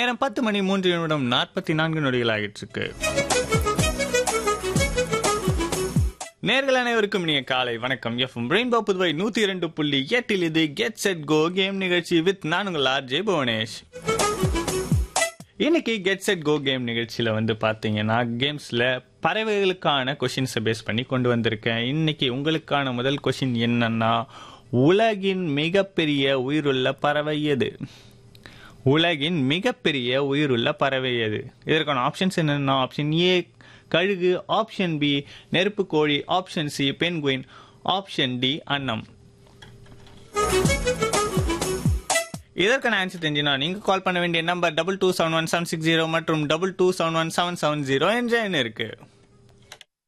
நேரம் பத்து மணி மூன்று நிமிடம் நாற்பத்தி நான்கு நொடிகள் ஆகிட்டு இருக்கு நேர்கள் அனைவருக்கும் இனிய காலை வணக்கம் எஃப்எம் ரெயின்போ புதுவை நூத்தி இரண்டு புள்ளி எட்டில் இது கெட் செட் கோ கேம் நிகழ்ச்சி வித் நான் உங்கள் ஆர்ஜே புவனேஷ் இன்னைக்கு கெட் செட் கோ கேம் நிகழ்ச்சியில வந்து பாத்தீங்கன்னா கேம்ஸ்ல பறவைகளுக்கான கொஷின்ஸை பேஸ் பண்ணி கொண்டு வந்திருக்கேன் இன்னைக்கு உங்களுக்கான முதல் கொஷின் என்னன்னா உலகின் மிகப்பெரிய உயிருள்ள பறவை எது உலகின் மிகப்பெரிய உயிருள்ள பறவை எது இதற்கான ஆப்ஷன்ஸ் என்னென்னா ஆப்ஷன் ஏ கழுகு ஆப்ஷன் பி நெருப்பு கோழி option C penguin option D அன்னம் இதற்கான ஆன்சர் தெரிஞ்சுனா நீங்க கால் பண்ண வேண்டிய number double two seven one seven six zero மற்றும் double two seven one seven seven zero என்ற எண் இருக்கு